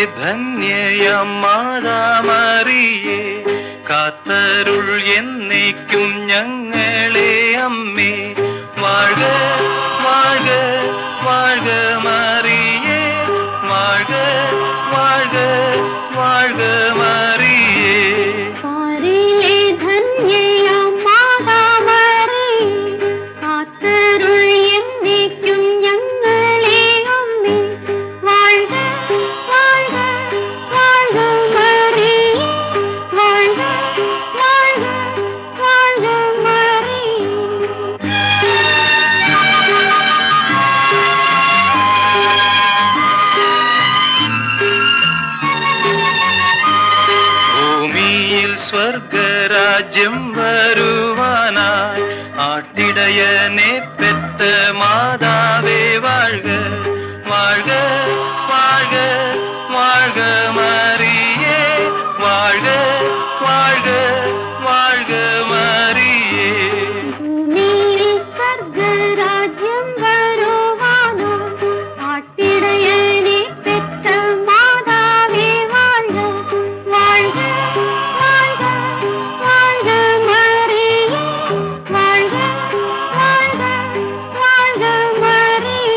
ധന്യയം മാതാമറിയേ കാത്തരുൾ എന്നേക്കും ഞങ്ങളെ അമ്മേ വാഴ വാഴ വാഴ മറിയേ വാഴ വാഴ വാഴ മറിയേ പാരിലെ ധന്യയാം മാതാമറി, കാത്തരുൾ എന്നേക്കും ഞങ്ങളെ അമ്മേ. വാഴ്ക, വാഴ്ക, വാഴ്ക മറിയേ. വാഴ്ക, വാഴ്ക, വാഴ്ക മറിയേ. ഭൂമിയിൽ സ്വർഗരാജ്യം വരുവാനായി ആട്ടിടയനെ പെറ്റ മാതാവേ വാഴ്ക വാഴ്ക വാഴ്ക വാഴ്ക മറിയേ വാഴ്ക വാഴ്ക വാഴ്ക മറിയേ ഭൂമിയിൽ സ്വർഗരാജ്യം വരുവാനോ ആട്ടിടയനെ പെറ്റ മാതാവേ വാഴ്ക വാഴ്ക വാഴ്ക വാഴ്ക മറിയേ വാഴ്ക വാഴ്ക വാഴ്ക മറിയേ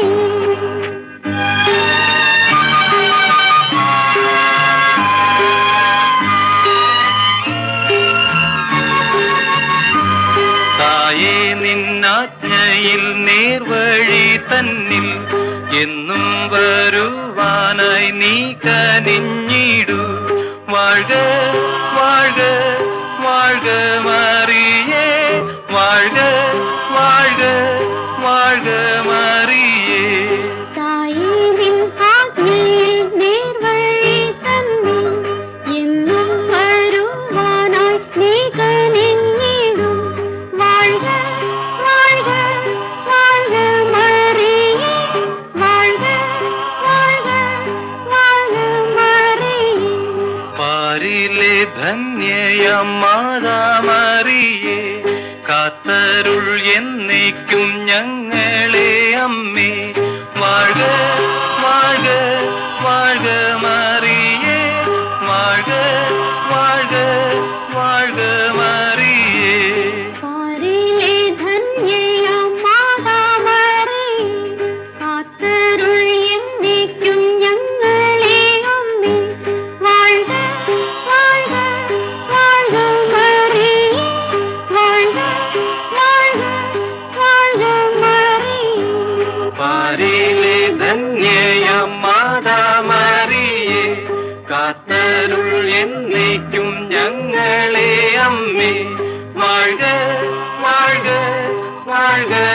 തായേ നിന്നാജ്ഞയിൽ നേർവഴി തന്നിൽ എന്നും വരുവാനായി നീ കനിഞ്ഞിടൂ വാഴ്ക വാഴ്ക വാഴ്ക മറിയേ വാഴ്ക വാഴ്ക വാഴ്ക മറിയേ തായേ നിൻ ആജ്ഞയിൽ നേർവഴി തന്നിൽ എന്നും വരുവാനായി നീ കനിഞ്ഞിടും. വാഴ്ക, വാഴ്ക, വാഴ്ക മറിയേ. വാഴ്ക, വാഴ്ക, വാഴ്ക മറിയേ. പാരിലെ ധന്യയം മാതാമറിയേ കാത്തരുൾ എന്നേക്കും ഞങ്ങളെ അമ്മേ വാഴ വാഴ വാഴ മറിയേ വാഴ വാഴ വാഴ മറിയേ പാരിലെ ധന്യയാം മാതാമറി, കാത്തരുൾ എന്നേക്കും ഞങ്ങളെ അമ്മേ. വാഴ്ക, വാഴ്ക, വാഴ്ക മറിയേ. വാഴ്ക, വാഴ്ക, വാഴ്ക മറിയേ. പാരിലെ ധന്യയം മാതാമറിയേ കാത്തരുൾ എന്നേക്കും ഞങ്ങളെ അമ്മേ വാഴ്ക വാഴ്ക വാഴ്ക